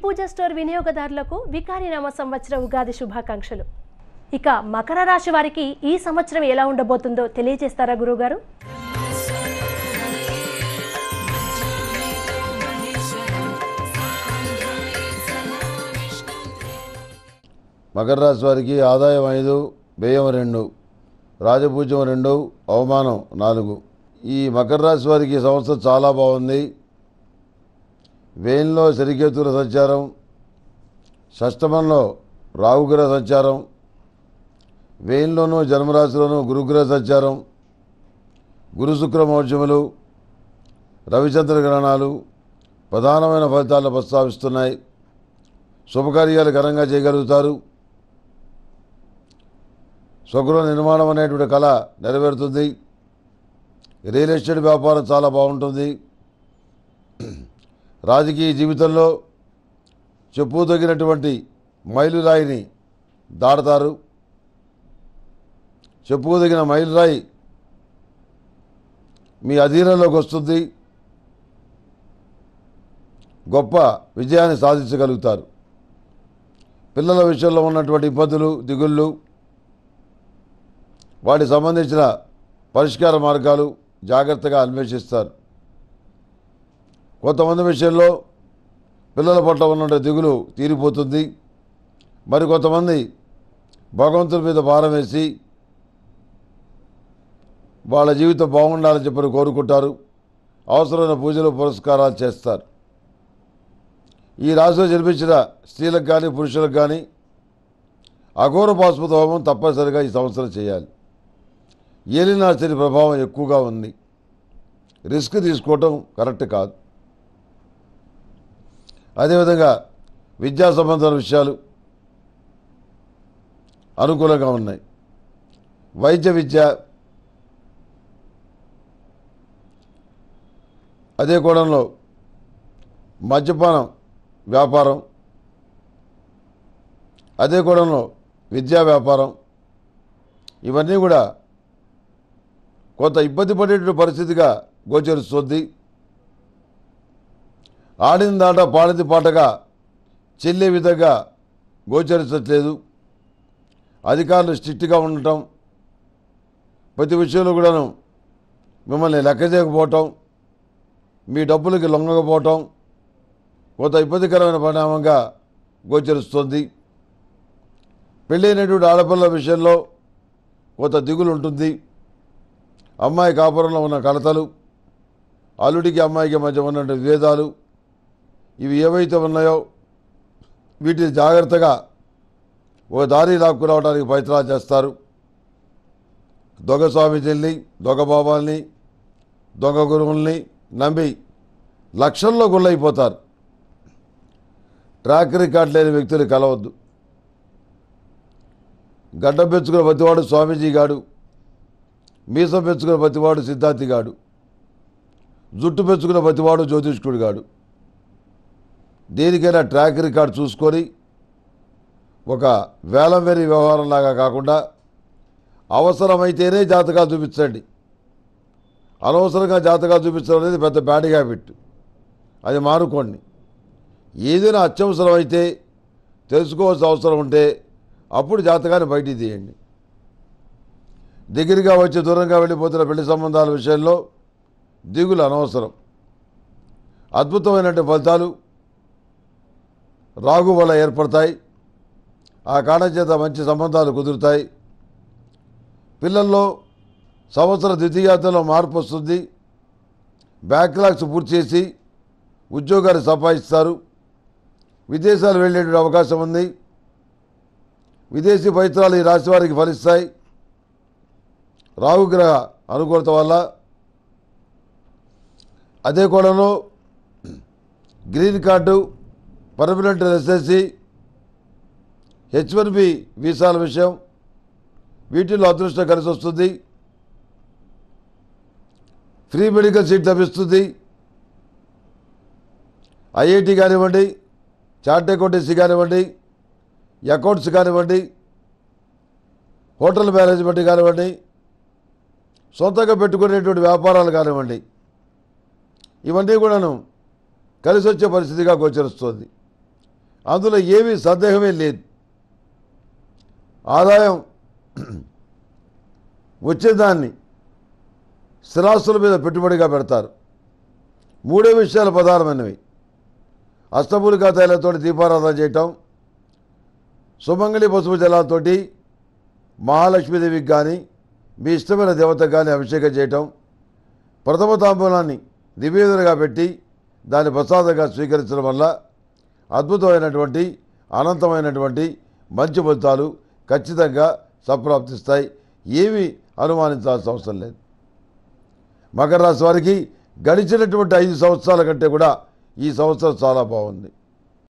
పూజ store వినియోగదారులకు వికారినామ సంవత్సర ఉగాది శుభాకాంక్షలు ఇక మకర రాశి వారికి ఈ సంవత్సరం ఎలా ఉండబోతుందో తెలియజేస్తారా గురుగారు మకర రాశి వారికి ఆదాయం ఐదు వ్యయం రెండు రాజపూజ్యం రెండు అవమానం నాలుగు ఈ మకర రాశి వారికి ఈ సంవత్సరం చాలా బాగుంది వేయంలో శనికేతుల సంచారం షష్టమంలో రావుగ్రహ సంచారం వేయంలోనూ జన్మరాశిలోనూ గురుగ్రహ సంచారం గురు శుక్ర మౌర్జములు రవిచంద్ర గ్రహణాలు ప్రధానమైన ఫలితాలను ప్రస్తావిస్తున్నాయి శుభకార్యాలు ఘనంగా చేయగలుగుతారు స్వగృహ నిర్మాణం అనేటువంటి కళ నెరవేరుతుంది రియల్ ఎస్టేట్ వ్యాపారం చాలా బాగుంటుంది రాజకీయ జీవితంలో చెప్పుతగినటువంటి మైలురాయిని దాడతారు చెప్పుకోదగిన మైలురాయి మీ అధీనంలోకి వస్తుంది గొప్ప విజయాన్ని సాధించగలుగుతారు పిల్లల విషయంలో ఉన్నటువంటి ఇబ్బందులు దిగుళ్ళు వాటికి సంబంధించిన పరిష్కార మార్గాలు జాగ్రత్తగా అన్వేషిస్తారు కొంతమంది విషయంలో పిల్లల పట్ల ఉన్న దిగులు తీరిపోతుంది మరి కొంతమంది భగవంతుని మీద భారం వేసి వాళ్ళ జీవితం బాగుండాలని చెప్పని కోరుకుంటారు అవసరమైన పూజలు పురస్కారాలు చేస్తారు ఈ రాశిలో జన్మించిన స్త్రీలకు కానీ పురుషులకు కానీ అఘోర పాశుపత హోమం తప్పనిసరిగా ఈ సంవత్సరం చేయాలి ఏలినాశని ప్రభావం ఎక్కువగా ఉంది రిస్క్ తీసుకోవటం కరెక్ట్ కాదు అదేవిధంగా విద్యా సంబంధమైన విషయాలు అనుకూలంగా ఉన్నాయి వైద్య విద్య అదే కోణంలో మద్యపానం వ్యాపారం అదే కోణంలో విద్యా వ్యాపారం ఇవన్నీ కూడా కొంత ఇబ్బంది పడేటువంటి పరిస్థితిగా గోచరిస్తుంది ఆడిన దాట పాడింది పాటగా చెల్లే విధంగా గోచరించట్లేదు అధికారులు స్ట్రిక్ట్గా ఉండటం ప్రతి విషయంలో కూడాను మిమ్మల్ని లెక్క చేయకపోవటం మీ డబ్బులకి లొంగకపోవటం కొంత ఇబ్బందికరమైన పరిణామంగా గోచరిస్తుంది పెళ్ళైనటువంటి ఆడపిల్లల విషయంలో కొంత దిగులు ఉంటుంది అమ్మాయి కాపురంలో ఉన్న కలతలు అల్లుడికి అమ్మాయికి మధ్య ఉన్నటువంటి విభేదాలు ఇవి ఏవైతే ఉన్నాయో వీటిని జాగ్రత్తగా ఒక దారి లాక్కురావడానికి ప్రయత్నాలు చేస్తారు దొంగ స్వామీజీల్ని దొంగ బాబాల్ని దొంగ గురువుల్ని నమ్మి లక్షల్లో గుళ్ళైపోతారు ట్రాక్ రికార్డ్ లేని వ్యక్తులు కలవద్దు గడ్డం పెంచుకున్న ప్రతివాడు స్వామీజీ గాడు మీసం పెంచుకున్న ప్రతివాడు సిద్ధార్థి గాడు జుట్టు పెంచుకున్న ప్రతివాడు జ్యోతిష్కుడు గాడు దేనికైనా ట్రాక్ రికార్డ్ చూసుకొని ఒక వేలం వేరి వ్యవహారంలాగా కాకుండా అవసరమైతేనే జాతకాలు చూపించండి అనవసరంగా జాతకాలు చూపించడం అనేది పెద్ద బ్యాడ్ హ్యాబిట్ అది మానుకోండి ఏదైనా అత్యవసరం అయితే తెలుసుకోవాల్సిన అవసరం ఉంటే అప్పుడు జాతకాన్ని బయటికి తీయండి దగ్గరగా వచ్చి దూరంగా వెళ్ళిపోతున్న పెళ్లి సంబంధాల విషయంలో దిగులు అనవసరం అద్భుతమైనటువంటి ఫలితాలు రాగు వల్ల ఏర్పడతాయి ఆ కారణం చేత మంచి సంబంధాలు కుదురుతాయి పిల్లల్లో సంవత్సర ద్వితీయార్థంలో మార్పు వస్తుంది బ్యాక్లాగ్స్ పూర్తి చేసి ఉద్యోగాలు సంపాదిస్తారు విదేశాలు వెళ్ళేటువంటి అవకాశం ఉంది విదేశీ పవిత్రాలు ఈ రాశి వారికి ఫలిస్తాయి రాహుగ్రహ అనుకూలత వల్ల అదే కోణంలో green card permanent residency H one B వీసాల విషయం వీటిల్లో అదృష్టం కలిసి వస్తుంది ఫ్రీ మెడికల్ సీట్ లభిస్తుంది ఐఐటి కానివ్వండి చార్ట్ అకౌంటెన్సీ కానివ్వండి అకౌంట్స్ కానివ్వండి హోటల్ మేనేజ్మెంట్ కానివ్వండి సొంతంగా పెట్టుకునేటువంటి వ్యాపారాలు కానివ్వండి ఇవన్నీ కూడాను కలిసి వచ్చే పరిస్థితిగా గోచరిస్తుంది అందులో ఏమీ సందేహమే లేదు ఆదాయం వచ్చేదాన్ని స్థిరాస్తుల మీద పెట్టుబడిగా పెడతారు మూడే విషయాలు ప్రధానమైనవి అష్టమూలికా తైలతో దీపారాధన చేయటం సుమంగళి పసుపు జలాలతోటి మహాలక్ష్మీదేవికి కానీ మీ ఇష్టమైన దేవతకు కానీ అభిషేకం చేయటం ప్రథమ తాంబూలాన్ని నివేదనగా పెట్టి దాన్ని ప్రసాదంగా స్వీకరించడం వల్ల అద్భుతమైనటువంటి అనంతమైనటువంటి మంచి ఫలితాలు ఖచ్చితంగా సంప్రాప్తిస్తాయి ఏమీ అనుమానించాల్సిన అవసరం లేదు మకర రాశి వారికి గడిచినటువంటి ఐదు సంవత్సరాల కంటే కూడా ఈ సంవత్సరం చాలా బాగుంది